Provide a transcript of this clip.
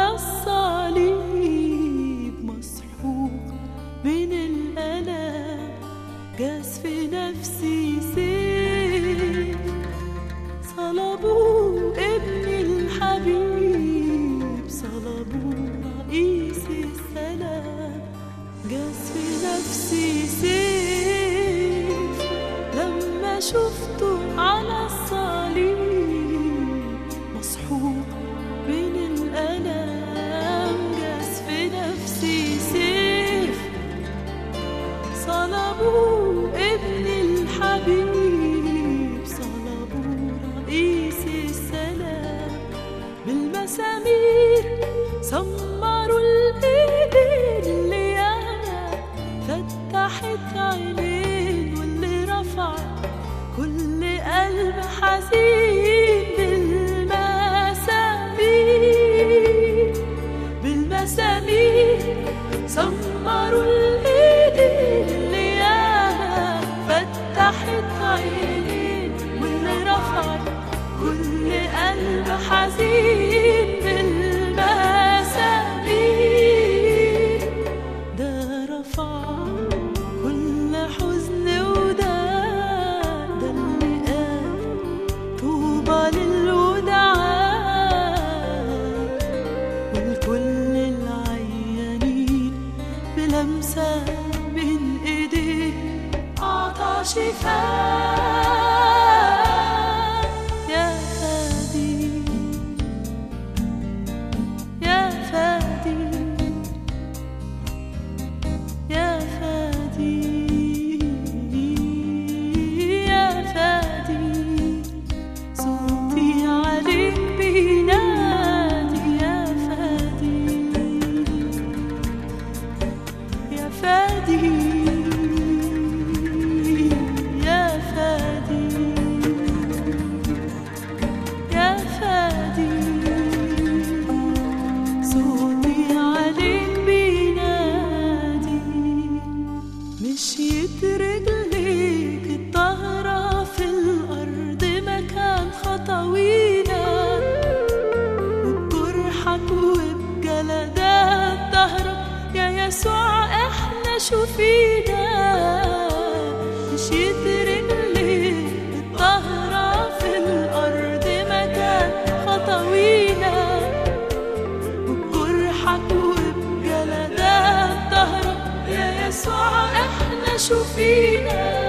على الصليب مسحوق من الألم جاز في نفسي سيف صلبوا ابن الحبيب صلبوا رئيس السلام جاز في نفسي سيف لما شفته على الصليب مسحوق من الألم جاز في نفسي سيف صلبوا ابن الحبيب صلبوا رئيس السلام بالمسامير سمروا الايدين اللي انا فتحت عينين واللي رفع كل قلب حزين بالمسامير بالمسامير سمروا الايدين اللي انا فتحت عينين واللي رفع كل قلب حزين بالمسامير ده رفع كل حزن وده ده اللي قال طوبى للودعاء والكل العيانين بلمسة من ايديه أعطى شفاء يا فادي يا فادي يا فادي يا فادي صوتي عليك بينادي يا فادي يا فادي يا فادي يا فادي صوتي عليك بينادي مشيت رجليك الطاهرة في الأرض مكان خطوينا وبجرحك وبجلدات ظهرك يا يسوع احنا شوفينا مشيت رجليك الطاهرة في الأرض مكان خطوينا وبجرحك وبجلدات ظهرك يا يسوع احنا شوفينا